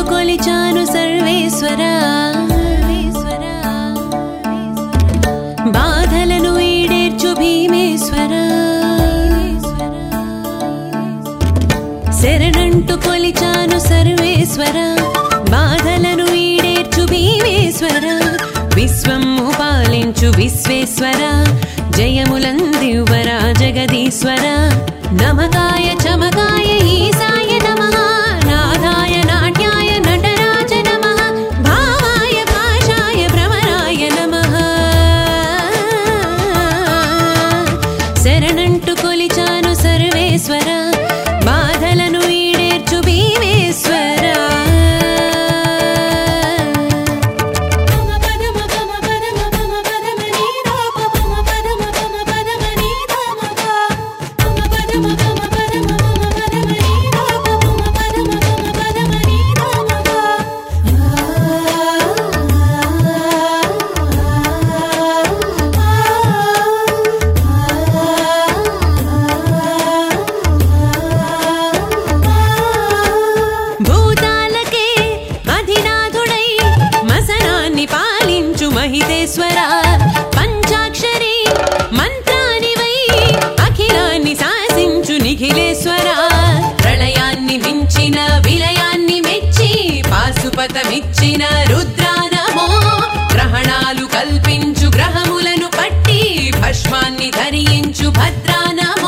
కొలిచాను సర్వేశ్వరా బాధలను ఈడేర్చు భీమేశ్వరా శరణంటూ కొలిచాను సర్వేశ్వర బాధలను ఈడేర్చు భీమేశ్వర విశ్వము పాలించు విశ్వేశ్వర జయములందివ్వరా జగదీశ్వర నమకాయ చమకాయ ఈశాయ నమః నాదాయ నాట్యాయ నటరాజ నమః భావాయ భాషాయ భ్రమరాయ నమః శరణంటూ కొలిచాను సర్వేశ్వర బాధలను ఈడేర్చు భీమేశ్వర భూతాలకే అధినాథుడై మసనాన్ని పాలించు మహితేశ్వర పంచాక్షరి మంత్రానివై అఖిలాన్ని శాసించు నిఖిలేశ్వర ప్రళయాన్ని మించిన విలయాన్ని మెచ్చి పాశుపతమిచ్చిన రుద్రానమో గ్రహణాలు కల్పించు గ్రహములను పట్టి భస్మాన్ని ధరించు భద్రానమో